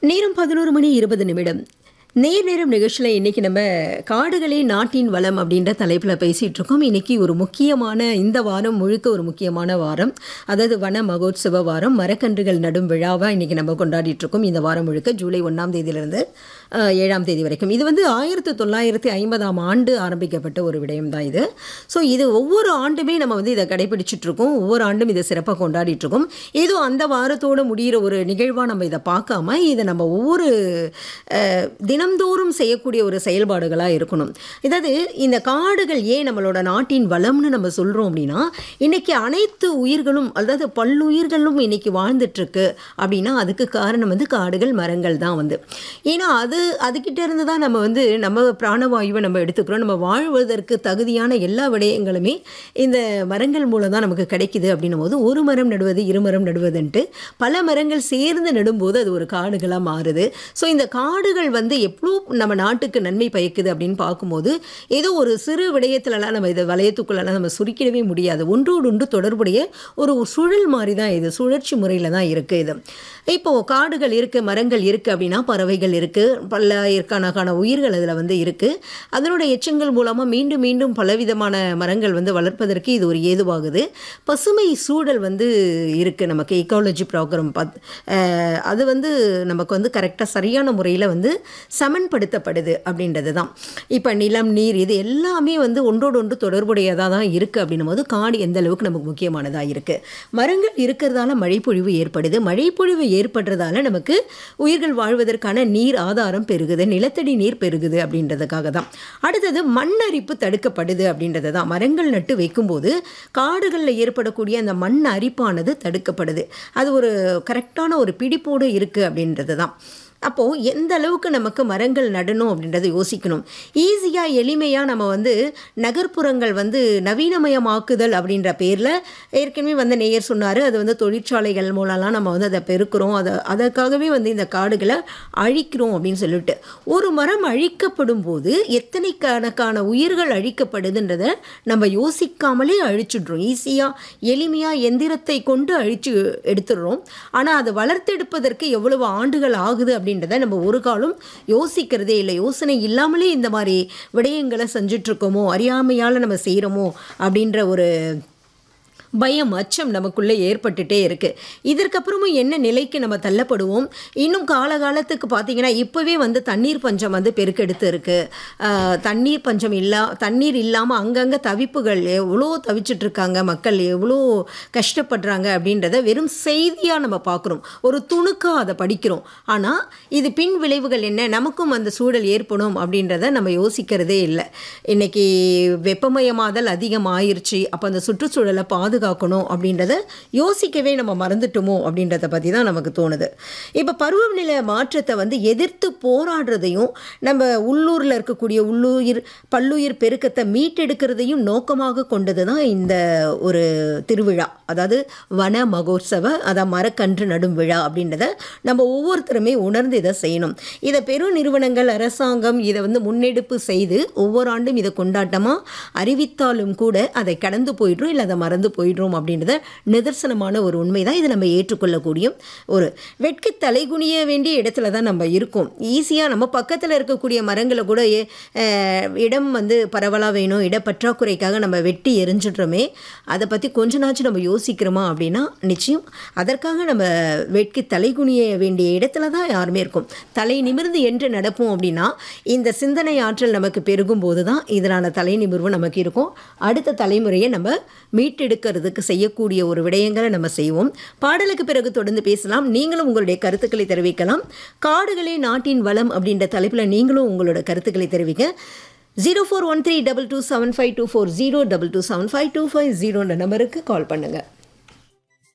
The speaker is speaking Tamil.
நேரம் பதினோரு மணி இருபது நிமிடம் நேர் நேரம் நிகழ்ச்சியில் இன்றைக்கி நம்ம காடுகளே நாட்டின் வளம் அப்படின்ற தலைப்பில் பேசிகிட்டு இருக்கோம் இன்றைக்கி ஒரு முக்கியமான இந்த வாரம் முழுக்க ஒரு முக்கியமான வாரம் அதாவது வன மகோத்சவ வாரம் மரக்கன்றுகள் நடும் விழாவாக இன்றைக்கி நம்ம கொண்டாடிட்டு இருக்கோம் இந்த வாரம் முழுக்க ஜூலை ஒன்றாம் தேதியிலிருந்து அஹ், ஏழாம் தேதி வரைக்கும் இது வந்து ஆயிரத்தி தொள்ளாயிரத்தி ஐம்பதாம் ஆண்டு ஆரம்பிக்கப்பட்ட ஒரு விடயம் தான் இது ஸோ இது ஒவ்வொரு ஆண்டுமே நம்ம வந்து இதை கடைபிடிச்சிட்டு இருக்கோம் ஒவ்வொரு ஆண்டும் இதை சிறப்பாக கொண்டாடிட்டு இருக்கோம் ஏதோ அந்த வாரத்தோடு முடிகிற ஒரு நிகழ்வாக நம்ம இதை பார்க்காம இதை நம்ம ஒவ்வொரு அஹ், தினம்தோறும் செய்யக்கூடிய ஒரு செயல்பாடுகளாக இருக்கணும் இதாவது இந்த காடுகள் ஏன் நம்மளோட நாட்டின் வளம்னு நம்ம சொல்கிறோம் அப்படின்னா இன்னைக்கு அனைத்து உயிர்களும் அதாவது பல்லுயிர்களும் இன்னைக்கு வாழ்ந்துட்டு இருக்கு அப்படின்னா அதுக்கு காரணம் வந்து காடுகள் மரங்கள் தான் வந்து ஏன்னா அது அதுக்கிட்ட இருந்து தான் நம்ம வந்து நம்ம பிராணவாயுவை நம்ம எடுத்துக்கிறோம் நம்ம வாழ்வதற்கு தகுதியான எல்லா விடயங்களுமே இந்த மரங்கள் மூலம் தான் நமக்கு கிடைக்குது அப்படின்னும் போது ஒரு மரம் நடுவது இரு மரம் நடுவதுன்ட்டு பல மரங்கள் சேர்ந்து நடும்போது அது ஒரு காடுகளாக மாறுது ஸோ இந்த காடுகள் வந்து எவ்வளோ நம்ம நாட்டுக்கு நன்மை பயக்குது அப்படின்னு பார்க்கும்போது ஏதோ ஒரு சிறு விடயத்துலலாம் நம்ம இதை வளையத்துக்குள்ளெல்லாம் நம்ம சுருக்கிடவே முடியாது ஒன்றோடு ஒன்று தொடர்புடைய ஒரு சுழல் மாதிரி தான் இது சுழற்சி முறையில் தான் இருக்குது இது இப்போது காடுகள் இருக்குது மரங்கள் இருக்குது அப்படின்னா பறவைகள் இருக்குது பல்லாயிரக்கணக்கான உயிர்கள் அதில் வந்து இருக்குது அதனுடைய எச்சங்கள் மூலமாக மீண்டும் மீண்டும் பலவிதமான மரங்கள் வந்து வளர்ப்பதற்கு இது ஒரு ஏதுவாகுது பசுமை சூழல் வந்து இருக்குது நமக்கு எக்காலஜி ப்ரோக்ராம் பத் அஹ், அது வந்து நமக்கு வந்து கரெக்டாக சரியான முறையில் வந்து சமன்படுத்தப்படுது அப்படின்றது தான் இப்போ நிலம் நீர் இது எல்லாமே வந்து ஒன்றோடு ஒன்று தொடர்புடையதாக தான் இருக்குது அப்படின்னும் போது காடு எந்த அளவுக்கு நமக்கு முக்கியமானதாக இருக்குது மரங்கள் இருக்கிறதால மழைப்பொழிவு ஏற்படுது மழைப்பொழிவு ஏற்படுறதால நமக்கு உயிர்கள் வாழ்வதற்கான நீர் ஆதாரம் பெருகுது நிலத்தடி நீர் பெருகுது அப்படின்றதுக்காக தான் அடுத்தது மண் அரிப்பு தடுக்கப்படுது அப்படின்றது தான் மரங்கள் நட்டு வைக்கும்போது காடுகளில் ஏற்படக்கூடிய அந்த மண் அரிப்பானது தடுக்கப்படுது அது ஒரு கரெக்டான ஒரு பிடிப்போடு இருக்குது அப்படின்றது தான் அப்போது எந்த அளவுக்கு நமக்கு மரங்கள் நடணும் அப்படின்றத யோசிக்கணும் ஈஸியாக எளிமையாக நம்ம வந்து நகர்ப்புறங்கள் வந்து நவீனமயமாக்குதல் அப்படின்ற பேரில் ஏற்கனவே வந்து நேயர் சொன்னார் அது வந்து தொழிற்சாலைகள் மூலம்லாம் நம்ம வந்து அதை பெருக்கிறோம் அதை அதற்காகவே வந்து இந்த காடுகளை அழிக்கிறோம் அப்படின்னு சொல்லிட்டு ஒரு மரம் அழிக்கப்படும் போது எத்தனை கணக்கான உயிர்கள் அழிக்கப்படுதுன்றதை நம்ம யோசிக்காமலே அழிச்சிடுறோம் ஈஸியாக எளிமையாக எந்திரத்தை கொண்டு அழிச்சு எடுத்துடுறோம் ஆனால் அதை வளர்த்தெடுப்பதற்கு எவ்வளவு ஆண்டுகள் ஆகுது அப்படின்றத நம்ம ஒரு காலம் யோசிக்கிறதே இல்லை யோசனை இல்லாமலே இந்த மாதிரி விடயங்களை செஞ்சிட்ருக்கோமோ அறியாமையால் நம்ம செய்கிறோமோ அப்படின்ற ஒரு பயம் அச்சம் நமக்குள்ளே ஏற்பட்டுட்டே இருக்குது இதற்கப்புறமும் என்ன நிலைக்கு நம்ம தள்ளப்படுவோம் இன்னும் காலகாலத்துக்கு பார்த்தீங்கன்னா இப்போவே வந்து தண்ணீர் பஞ்சம் வந்து பெருக்கெடுத்து இருக்குது தண்ணீர் பஞ்சம் இல்லா தண்ணீர் இல்லாமல் அங்கங்கே தவிப்புகள் எவ்வளோ தவிச்சிட்டு இருக்காங்க மக்கள் எவ்வளோ கஷ்டப்படுறாங்க அப்படின்றத வெறும் செய்தியாக நம்ம பார்க்குறோம் ஒரு துணுக்காக அதை படிக்கிறோம் ஆனால் இது பின் விளைவுகள் என்ன நமக்கும் அந்த சூழல் ஏற்படும் அப்படின்றத நம்ம யோசிக்கிறதே இல்லை இன்னைக்கு வெப்பமயமாதல் அதிகமாயிருச்சு அப்போ அந்த சுற்றுச்சூழலை பாதுகாக்கணும் அப்படின்றத யோசிக்கவே நம்ம மறந்துட்டோமோ அப்படின்றத பற்றி தான் நமக்கு தோணுது இப்போ பருவநிலை மாற்றத்தை வந்து எதிர்த்து போராடுறதையும் நம்ம உள்ளூரில் இருக்கக்கூடிய உள்ளுயிர் பல்லுயிர் பெருக்கத்தை மீட்டெடுக்கிறதையும் நோக்கமாக கொண்டது தான் இந்த ஒரு திருவிழா அதாவது வன மகோத்சவ அதான் மரக்கன்று நடும் விழா அப்படின்றத நம்ம ஒவ்வொருத்தருமே உணர்ந்து இதை செய்யணும் இதை பெரும் நிறுவனங்கள் அரசாங்கம் இதை வந்து முன்னெடுப்பு செய்து ஒவ்வொரு ஆண்டும் இதை கொண்டாட்டமாக அறிவித்தாலும் கூட அதை கடந்து போயிடுறோம் இல்லை அதை மறந்து போயிடுறோம் அப்படின்றத நிதர்சனமான ஒரு உண்மை தான் இதை நம்ம ஏற்றுக்கொள்ளக்கூடிய ஒரு வெட்கி தலைகுனிய வேண்டிய இடத்துல தான் நம்ம இருக்கோம் ஈஸியாக நம்ம பக்கத்தில் இருக்கக்கூடிய மரங்களை கூட ஏ- அஹ், இடம் வந்து பரவலாக வேணும் இட பற்றாக்குறைக்காக நம்ம வெட்டி எரிஞ்சிடுறோமே அதை பற்றி கொஞ்ச நாச்சும் நம்ம யோசிக்கிறோமா அப்படின்னா நிச்சயம் அதற்காக நம்ம வெட்கி தலைகுனிய வேண்டிய இடத்துல தான் யாருமே இருக்கும் தலை நிமிர்ந்து என்று நடப்போம் அப்படின்னா இந்த சிந்தனை ஆற்றல் நமக்கு பெருகும் போது தான் இதனான தலை நிமிர்வு நமக்கு இருக்கும் அடுத்த தலைமுறையை நம்ம மீட்டெடுக்கிறதுக்கு செய்யக்கூடிய ஒரு விடயங்களை நம்ம செய்வோம் பாடலுக்கு பிறகு தொடர்ந்து பேசலாம் நீங்களும் உங்களுடைய கருத்துக்களை தெரிவிக்கலாம் காடுகளே நாட்டின் வளம் அப்படின்ற தலைப்பில் நீங்களும் உங்களோட கருத்துக்களை தெரிவிக்க zero four one three double two seven five two four zero double two seven five two five ஜீரோன்ற நம்பருக்கு கால் பண்ணுங்கள்